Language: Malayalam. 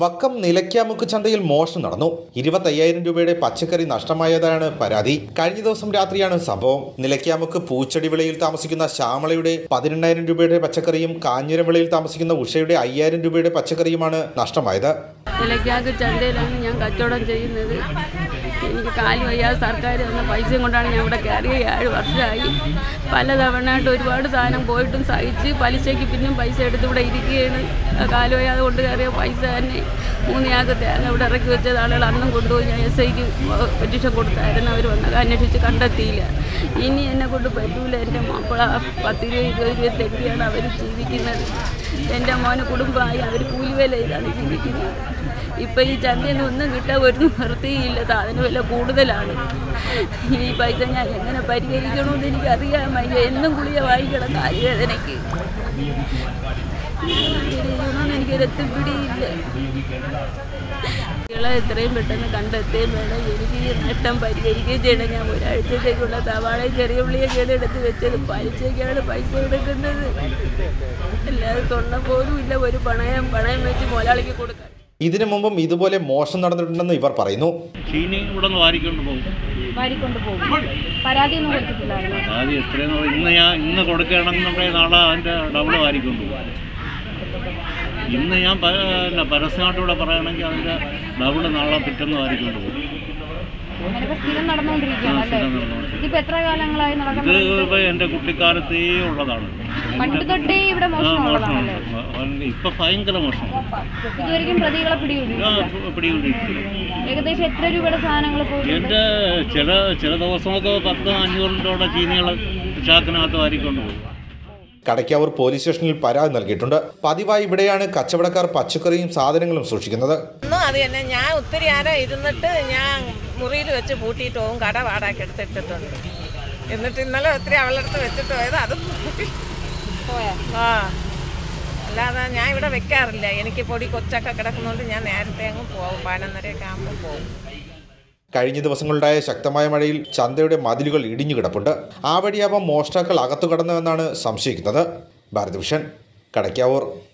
വക്കം നിലയ്ക്കാമുക്ക് ചന്തയിൽ മോഷണം നടന്നു ഇരുപത്തയ്യായിരം രൂപയുടെ പച്ചക്കറി നഷ്ടമായതാണ് പരാതി കഴിഞ്ഞ ദിവസം രാത്രിയാണ് സംഭവം നിലയ്ക്കാമുക്ക് പൂച്ചെടി വിളയിൽ താമസിക്കുന്ന ശ്യാമളയുടെ പതിനെണ്ണായിരം രൂപയുടെ പച്ചക്കറിയും കാഞ്ഞിരം വിളയിൽ താമസിക്കുന്ന ഉഷയുടെ അയ്യായിരം രൂപയുടെ പച്ചക്കറിയുമാണ് നഷ്ടമായത് വിലയ്ക്കാക്ക് ചന്തയിലാണ് ഞാൻ കച്ചവടം ചെയ്യുന്നത് എനിക്ക് കാല് വയ്യാതെ സർക്കാർ തന്ന പൈസയും കൊണ്ടാണ് ഞാൻ ഇവിടെ കയറിയ ഏഴ് വർഷമായി പലതവണയായിട്ട് ഒരുപാട് സാധനം പോയിട്ടും സഹിച്ച് പലിശയ്ക്ക് പിന്നും പൈസ എടുത്ത് ഇവിടെ ഇരിക്കുകയാണ് ആ കാല് വയ്യാതെ കൊണ്ട് കയറിയ പൈസ തന്നെ മൂന്നിയാൾക്ക് തേങ്ങ ഇവിടെ ഇറക്കി വെച്ചത് ആളുകൾ അന്നും കൊണ്ടുപോയി ഞാൻ എസ് ഐക്ക് പെറ്റീഷൻ കൊടുത്തായിരുന്നു അവർ വന്നത് അന്വേഷിച്ച് കണ്ടെത്തിയില്ല ഇനി എന്നെ കൊണ്ട് പറ്റൂല എൻ്റെ മക്കളെ പത്തിരുപത് ഇരുപത് രൂപ തെറ്റിയാണ് അവർ ജീവിക്കുന്നത് എൻ്റെ മോന് കുടുംബമായി അവർ കൂലിവേല ചെയ്താണ് ജീവിക്കുന്നത് ഇപ്പം ഈ ചന്തയിൽ നിന്ന് ഒന്നും കിട്ടാൻ ഒരു നിവൃത്തിയില്ല സാധന വില കൂടുതലാണ് ഈ പൈസ ഞാൻ എങ്ങനെ പരിഹരിക്കണമെന്ന് എനിക്കറിയാൻ വയ്യ എന്നും ഗുളിക വാങ്ങിക്കണം കാര്യവേദനയ്ക്ക് പരിഹരിക്കണമെന്ന് എനിക്കൊരു എത്തിപ്പിടിയില്ല കുട്ടികളെ എത്രയും പെട്ടെന്ന് കണ്ടെത്തുകയും വേണം എനിക്ക് ഈ നഷ്ടം പരിഹരിക്കുകയും ചെയ്യണം ഞാൻ ഒരാഴ്ചത്തേക്കുള്ള സവാളയും ചെറിയ ഉള്ളിയൊക്കെയാണ് എടുത്ത് വെച്ചത് പലിശയ്ക്കാണ് പൈസ എടുക്കുന്നത് അല്ലാതെ തൊണ്ണ പോലും ഇല്ല ഒരു പണയം പണയം വെച്ച് മുതലാളിക്ക് കൊടുക്കാൻ ഇതിനു മുമ്പും ഇതുപോലെ മോഷണം നടന്നിട്ടുണ്ടെന്ന് ഇവർ പറയുന്നു ചീനി ഇവിടെ നിന്ന് വാരിക്കൊണ്ട് പോകും വാരിക്കൊണ്ട് പോകും പരാതിയൊന്നും കൊടുത്തിട്ടില്ലായിരുന്നു ആദ്യം എത്രയെന്ന് പറയും ഇന്ന് ഞാൻ ഇന്ന് കൊടുക്കുകയാണെന്നുണ്ടെങ്കിൽ നാളെ അതിൻ്റെ ഡബിൾ വാരിക്കൊണ്ട് പോകും ഇന്ന് ഞാൻ പ- പിന്നെ പരസ്യമായിട്ടൂടെ പറയുകയാണെങ്കിൽ അതിൻ്റെ ഡബിൾ നാളെ പിറ്റെന്ന് വാരിക്കൊണ്ട് പോകും അങ്ങനെയൊക്കെ സ്ഥിരം ആ, നടന്നുകൊണ്ടിരിക്കുകയാണ് അല്ലേ സ്ഥിരം നടന്നുകൊണ്ട്. ഇതിപ്പോ എത്ര കാലങ്ങളായി ഇത് നടക്കുന്നത് ഇപ്പോൾ എൻ്റെ കുട്ടിക്കാലത്തേ ഉള്ളതാണ് പണ്ട് തൊട്ടേ ഇവിടെ ആ മോഷണം മോഷണം ഉള്ളതാണല്ലേ ഇപ്പം ഭയങ്കര മോഷണം ഇതുവരെയും പ്രതികളെ ആ പിടികൂടി പിടികൊണ്ടിരിക്കുന്നു ഏകദേശം എത്ര രൂപയുടെ സാധനങ്ങൾ പോയിട്ടുണ്ട് എൻ്റെ ചില ചില ദിവസമൊക്കെ പത്ത് അഞ്ഞൂറിൻ്റെ ചീനികൾ ചാക്കിനകത്ത് വാരിക്കൊണ്ട് പോകും കടയ്ക്കാവൂർ പോലീസ് സ്റ്റേഷനിൽ പരാതി നൽകിയിട്ടുണ്ട് പതിവായി ഇവിടെയാണ് കച്ചവടക്കാർ പച്ചക്കറിയും സാധനങ്ങളും സൂക്ഷിക്കുന്നത് ഒന്നും അത് തന്നെ ഞാൻ ഒത്തിരി നേരം ഇരുന്നിട്ട് ഞാൻ മുറിയിൽ വെച്ച് പൂട്ടിയിട്ട് പോകും കട വാടാക്കി എടുത്തിട്ടിട്ടുണ്ട് എന്നിട്ട് ഇന്നലെ ഒത്തിരി അവളുടെ അടുത്ത് വെച്ചിട്ട് പോയത് അത് പൂട്ടി പോയാ ആ അല്ലാതെ ഞാൻ ഇവിടെ വെക്കാറില്ല എനിക്ക് പൊടി കൊച്ചൊക്കെ കിടക്കുന്നതുകൊണ്ട് ഞാൻ നേരത്തെ അങ്ങ് പോകും പതിനൊന്നരയൊക്കെ ആകുമ്പോൾ പോകും കഴിഞ്ഞ ദിവസങ്ങളുണ്ടായ ശക്തമായ മഴയിൽ ചന്തയുടെ മതിലുകൾ ഇടിഞ്ഞു കിടപ്പുണ്ട് ആ വഴിയാവാം മോഷ്ടാക്കൾ അകത്തു കടന്നുവെന്നാണ് സംശയിക്കുന്നത് ഭാരത് വിഷൻ കടയ്ക്കാവൂർ